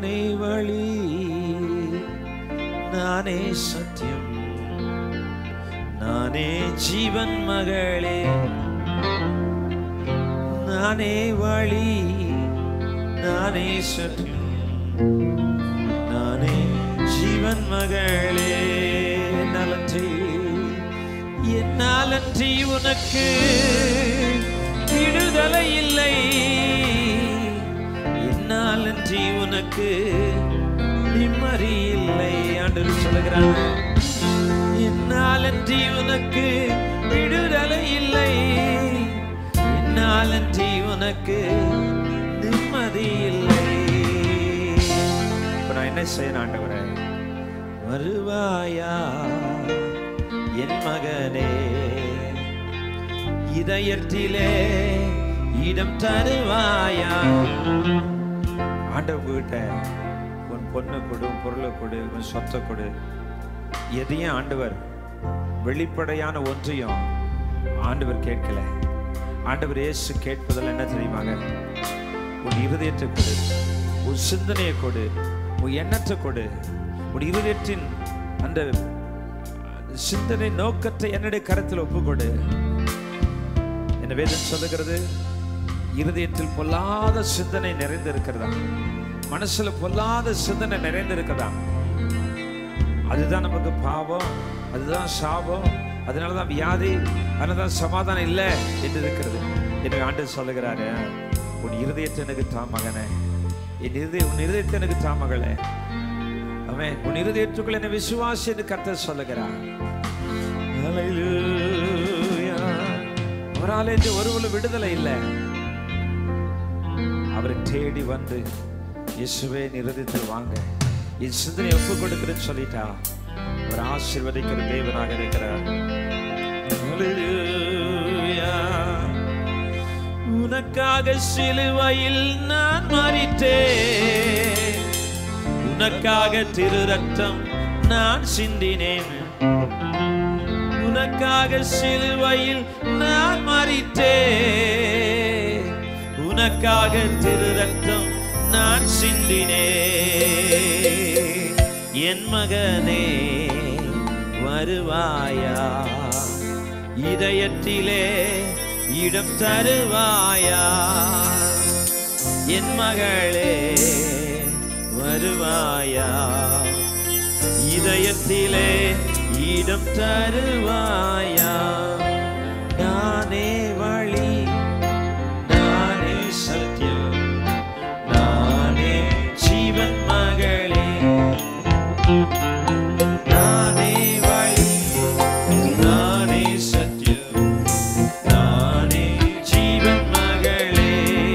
நானே வழி நானே சத்தியம் நானே ஜீவன் மகளே நானே வழி நானே சத்தியம் நானே ஜீவன் மகளே நலன்றி என்னாலன்றி உனக்கு விடுதலை இல்லை என்னாலன்றி உனக்கு நிம்மதி இல்லை ஆண்டு சொல்லுகிறாங்க என்னாலன்றி உனக்கு விடுதலை இல்லை என்னாலன்றி உனக்கு நிம்மதி இல்லை இப்ப நான் என்ன செய்யணும் ஆண்டவரே வருவாயா என் மகனே இதயத்திலே இடம் தருவாயா ஆண்டவங்கிட்ட உன் பொண்ணு கொடு உன் பொருளை கொடு உன் சொத்தை கொடு எதையும் ஆண்டவர் வெளிப்படையான ஒன்றையும் ஆண்டவர் கேட்கல ஆண்டவர் இயேசு கேட்பதில் என்ன தெரியுமாங்க உன் இருதயத்தை கொடு உன் சிந்தனையை கொடு உன் எண்ணத்தை கொடு உன் இருதயத்தின் அந்த சிந்தனை நோக்கத்தை என்னுடைய கருத்தில் ஒப்புக்கொடு என்ன வேதம் சொல்லுகிறது இருதயத்தில் பொல்லாத சிந்தனை நிறைந்திருக்கிறதா மனசுல பொல்லாத சிந்தனை நிறைந்திருக்கிறதா அதுதான் நமக்கு பாவம் அதுதான் சாபம் அதனாலதான் வியாதி அதனாலதான் சமாதானம் இல்லை என்று இருக்கிறது எனக்கு ஆண்டு சொல்லுகிறாரு உன் இருதயத்தை எனக்கு தா மகனே என் இருதய உன் இருதயத்தை எனக்கு தா மகளே அவன் உன் இருதயத்துக்குள்ள என்ன விசுவாசி என்று கர்த்தர் சொல்லுகிறார் ஹalleluya. அவரால் என்று ஒருவரு விடுதலை இல்லை அவரை தேடி வந்து இயேசுவே நிறுதித்தில் வாங்க என் சிந்தனை ஒப்பு கொடுக்கிறேன்னு சொல்லிட்டா அவர் ஆசீர்வதிக்கிற தேவனாக இருக்கிறார் Hallelujah. உனக்காக சிலுவையில் நான் மறித்தேன் உனக்காக திரு ரத்தம் நான் சிந்தினேன் உனக்காக சிலுவையில் நான் மறித்தேன் உனக்காக திரு ரத்தம் நான் சிந்தினேன் என் மகனே வருவாயா இதயத்திலே இடம் தருவாயா என் மகளே வருவாயா இதயத்திலே இடம் தருவாயா நானே வழி நானே சத்தியம் நானே ஜீவன் மகளே நானே வழி நானே சத்தியம் நானே ஜீவன் மகளே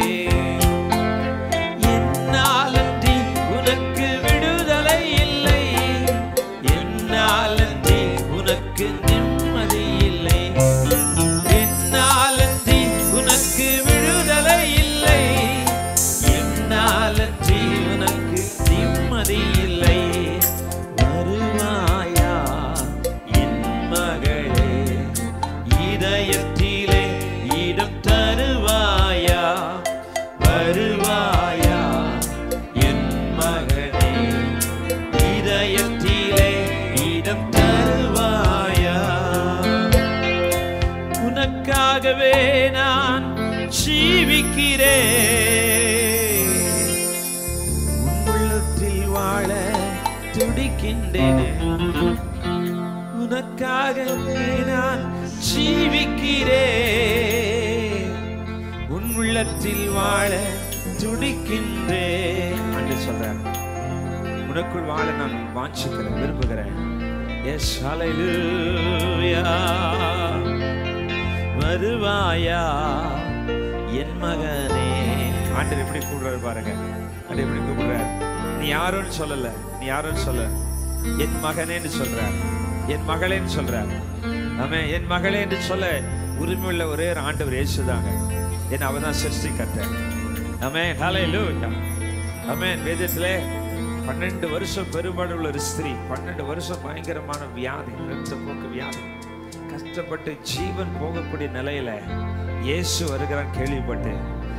என்னாலன்றி உனக்கு விடுதலை இல்லை என்னாலன்றி உனக்கு நிம்மதி இல்லை என்னாலன்றி உனக்கு விடுதலை இல்லை என்னாலன்றி உனக்கு நிம்மதி இல்லை வருவாயா என் மகளே இதயத்திலே இடம் தருவாயா வருவாயா என் மகனே இதயத்திலே இடம் தருவாயா உனக்காகவே நான் ஜீவிக்கிறேன் உன் உள்ளத்தில் வாழ துடிக்கின்றேனே உனக்காகவே நான் ஜீவிக்கிறேன் உன் உள்ளத்தில் வாழ துடிக்கின்றேன் என்று சொல்றேன் உனக்குள் வாழ நான் வாஞ்சிக்கிறேன் விரும்புகிறேன் எஸ் ஹalleluya வருவாயா என் மகனே ஆண்டவர் எப்படி கூப்பிடுறாரு பாருங்க ஆண்டவர் எப்படி கூப்பிடுறாரு நீ யாரோன்னு சொல்லல நீ யாரோன்னு சொல்ல என் மகனேன்னு சொல்றார் என் மகளேன்னு சொல்றார் ஆமே என் மகளே என்று சொல்ல உரிமையுள்ள ஒரே ஒரு ஆண்டவர் இயேசுதாங்க என் அவ தான் சிருஷ்டி கட்ட ஆமே ஹalleluya ஆமென் வேதத்திலே பன்னெண்டு வருஷம் பெரும்பாடு உள்ள ஒரு ஸ்திரீ பன்னெண்டு வருஷம் பயங்கரமான வியாதி இரத்த போக்கு வியாதி கஷ்டப்பட்டு ஜீவன் போகக்கூடிய நிலையில இயேசு வருகிறான் கேள்விப்பட்டு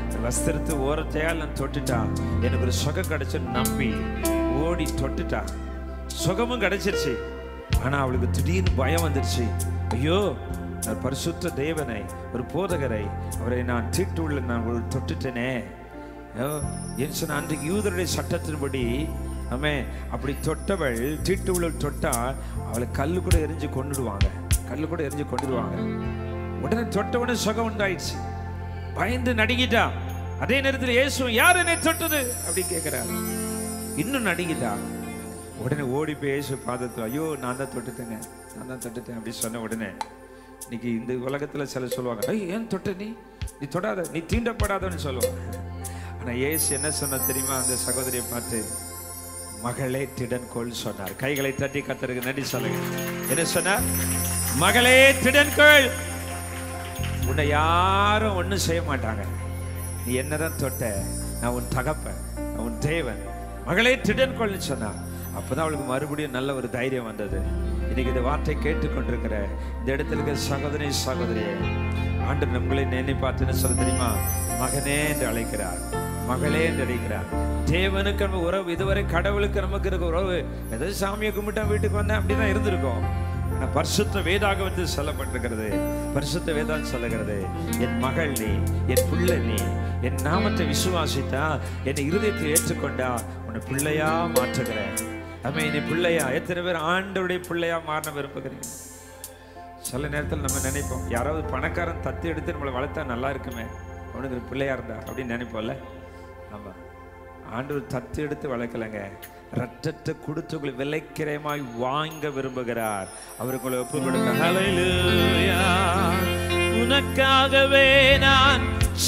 வஸ்திரத்து ஓரத்தையால் நான் தொட்டுட்டா எனக்கு ஒரு சுகம் கிடைச்சு நம்பி ஓடி தொட்டுட்டா சுகமும் கிடைச்சிருச்சு ஆனா அவளுக்கு திடீர்னு பயம் வந்துருச்சு ஐயோ நான் பரிசுத்த தேவனை ஒரு போதகரை அவரை நான் தீட்டு உள்ள நான் ஒரு தொட்டுட்டேனே ஐயோ, ஏன் சொன்ன அன்றைக்கு யூதருடைய சட்டத்தின்படி ஆமே அப்படி தொட்டவள் தீட்டு உள்ள தொட்டா அவளை கல்லு கூட எரிஞ்சு கொண்டுடுவாங்க கல்லு கூட எரிஞ்சு கொண்டுடுவாங்க உடனே தொட்டவுடனே சுகம் உண்டாயிடுச்சு பயந்து நடுங்கிட்டா அதே நேரத்தில் இயேசு யார் என்னை தொட்டது அப்படி கேட்கிறார் இன்னும் நடுங்கிட்டா உடனே ஓடி போய் இயேசு பாதத்து ஐயோ நான் தான் தொட்டுட்டேங்க நான் தான் தொட்டுட்டேன் அப்படி சொன்ன உடனே இன்னைக்கு இந்த உலகத்துல சிலர் சொல்லுவாங்க ஐய் ஏன் தொட்ட நீ நீ தொடாத நீ தீண்டப்படாதன்னு சொல்லுவாங்க ஆனா இயேசு என்ன சொன்ன தெரியுமா அந்த சகோதரியை பார்த்து மகளே திடன்கோள் சொன்னார் கைகளை தட்டி கத்தருக்கு நன்றி சொல்லுங்க என்ன சொன்னார் மகளே திடன்கோள் உன்னை யாரும் ஒண்ணும் செய்ய மாட்டாங்க நீ என்னதான் தொட்ட நான் உன் தகப்பன் நான் உன் தேவன் மகளே திடன்கொள்னு சொன்னா அப்பதான் அவளுக்கு மறுபடியும் நல்ல ஒரு தைரியம் வந்தது இன்னைக்கு இந்த வார்த்தை கேட்டுக்கொண்டிருக்கிற இந்த இடத்துல இருக்கிற சகோதரி சகோதரியே ஆண்டு நம்மளை நினை பார்த்துன்னு சொல்ல தெரியுமா மகனே என்று அழைக்கிறார் மகளே என்று அழைக்கிறார் தேவனுக்கு நம்ம உறவு இதுவரை கடவுளுக்கு நமக்கு இருக்க உறவு ஏதோ சாமியை கும்பிட்டா வீட்டுக்கு வந்தேன் அப்படிதான் இருந்திருக்கோம் ஆனா பரிசுத்த வேதாக வந்து சொல்லப்பட்டிருக்கிறது பரிசுத்த வேதான் சொல்லுகிறது என் மகள் நீ என் பிள்ளை நீ என் நாமத்தை விசுவாசித்தா என்னை இருதயத்தில் ஏற்றுக்கொண்டா உன்னை பிள்ளையா மாற்றுகிறேன் அம்மே நீ பிள்ளையா எத்தனை பேர் ஆண்டவருடைய பிள்ளையா மாற விரும்புகிறீங்க சில நேரத்தில் நம்ம நினைப்போம் யாராவது பணக்காரன் தத்து எடுத்து நம்மளை வளர்த்தா நல்லா இருக்குமே அவனுக்கு ஒரு பிள்ளையா இருந்தா அப்படின்னு நினைப்போம்ல ஆமா ஆண்டவர் தத்து எடுத்து வளர்க்கலைங்க ரத்தத்தை கொடுத்து உங்களை விலைக்கிரயமாய் வாங்க விரும்புகிறார் அவருக்குள்ள ஒப்பு கொடுக்க ஹalleluya உனக்காகவே நான்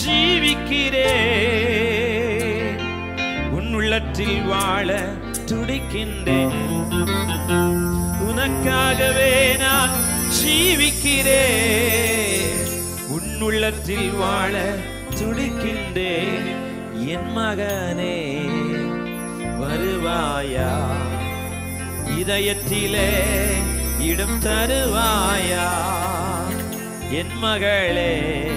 ஜீவிக்கிறேன் உன் உள்ளத்தில் வாழ துடிக்கின்றேன் உனக்காகவே நான் ஜீவிக்கிறேன் உன் உள்ளத்தில் வாழ துடிக்கின்றேன் என் மகனே வருவாயா இதயத்திலே இடம் தருவாயா என் மகளே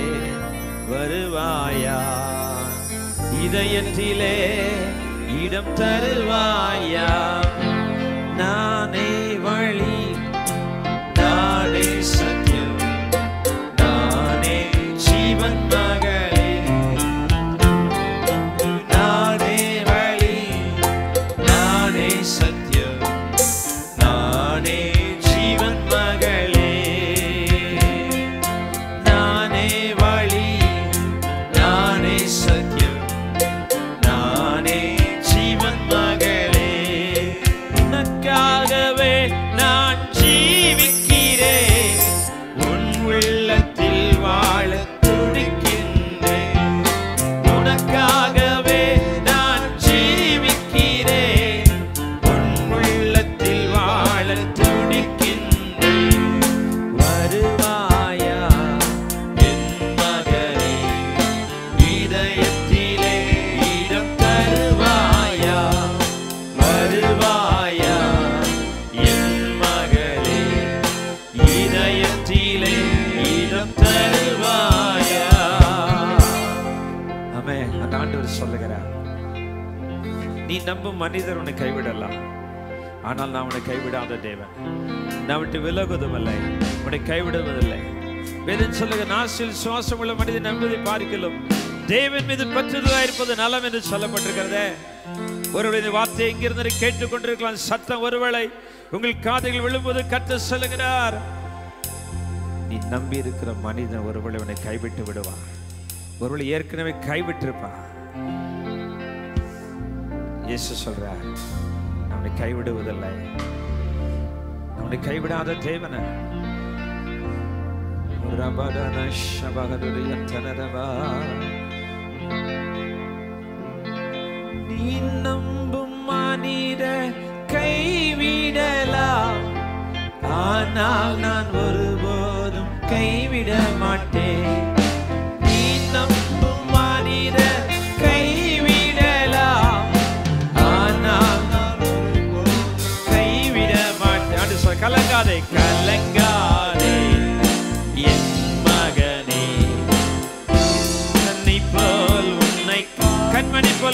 வருவாயா இதயத்திலே இடம் தருவாயா நானே வழி நானே சத்தியம் நானே ஜீவன் மகளே நானே வழி நானே சத்தியம் நானே ஜீவன் மகளே நானே வழி நானே சத்தியம் நானே ஜீவன் மகளே உனக்காகவே நான் ஜீவிக்கிறேன் உன் உள்ளத்தில் வாழ துடிக்கின்றேன் உனக்காகவே நான் ஜீவிக்கிறேன் உன் உள்ளத்தில் வாழ துடிக்கின்றேன் வருவாயா என் மகனே இதயத்திலே இடம் தருவாயா வருவாயா என் மகளே இதயத்திலே இடம் தருவாயா ஆமே அந்த ஆண்டவர் சொல்லுகிறார் நீ நம்பும் மனிதர் உன்னை கைவிடலாம் ஆனால் நான் உன்னை கைவிடாத தேவன் நான் விட்டு விலகுவதும் இல்லை உன்னை கைவிடுவதில்லை வேதம் சொல்லுக நாசில் சுவாசம் உள்ள மனிதன் நம்பதை பார்க்கலும் தேவன் மீது பற்றுதலா இருப்பது நலம் என்று சொல்லப்பட்டிருக்கிறதே ஒருவேளை இந்த வார்த்தை எங்கிருந்து கேட்டுக்கொண்டிருக்கலாம் சத்தம் ஒருவேளை உங்கள் காதைகள் விழும்போது கத்த சொல்லுகிறார் நீ நம்பி இருக்கிற மனிதன் ஒருவேளை உன்னை கைவிட்டு விடுவான் ஒருவேளை ஏற்கனவே கைவிட்டிருப்பான் இயேசு சொல்றார் நான் உன்னை கைவிடுவதில்லை நான் உன்னை கைவிடாத தேவன நீ நம்பும் மனித கைவிடலாம் ஆனால் நான் ஒருபோதும் கைவிட மாட்டேன் நீ நம்பும் மனித கைவிடலாம் ஆனால் நான் ஒருபோதும் கைவிட மாட்டேன் அப்படி சொல்ல, கலங்காதே கலங்காதே என் மகனே தன்னை போல்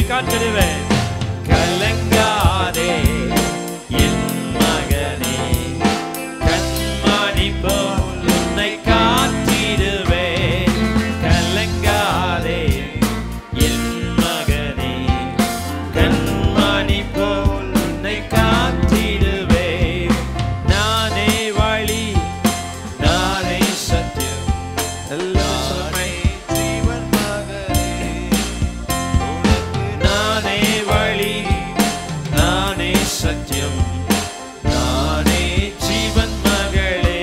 காத்திடுவேன் கலங்காதே என் மகனே கண்மணி போல் உன்னை காத்திடுவேன் கலங்காதே என் மகனே கண்மணி போல் உன்னை காத்திடுவேன் நானே வழி நானே சத்தியம் எல்லாம் சொல்லுமே. நானே வழி நானே சத்தியம் நானே ஜீவன் மகளே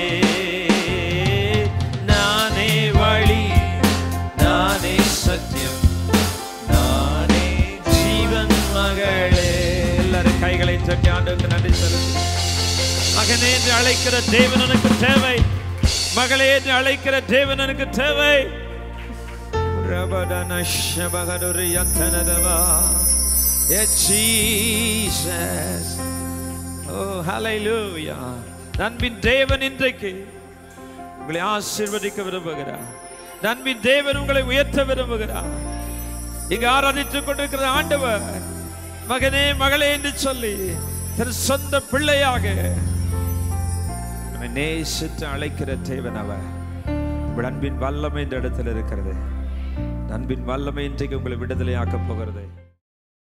நானே வழி நானே சத்தியம் நானே ஜீவன் மகளே எல்லாரும் கைகளை தட்டி ஆண்டுக்கு நன்றி செலுத்து மகனே என்று அழைக்கிற தேவன் எனக்கு தேவை மகளே என்று அழைக்கிற தேவன் எனக்கு தேவை Rabadana Shabagaduri Yantanadava. Yeah, Jesus. Oh, hallelujah. நண்பின் தேவன் இன்றைக்கு உங்களை ஆசீர்வதிக்க விரும்புகிறார் நண்பின் தேவன் உங்களை உயர்த்த விரும்புகிறார் இங்கு ஆராதித்துக் கொண்டிருக்கிற ஆண்டவர் மகனே மகளே என்று சொல்லி தன் சொந்த பிள்ளையாக நம்மை நேசித்து அழைக்கிற தேவன் அவர் உங்கள் அன்பின் வல்லமை இந்த இடத்துல இருக்கிறது அன்பின் வல்லமை இன்றைக்கு உங்களை விடுதலையாக்கப் போகிறது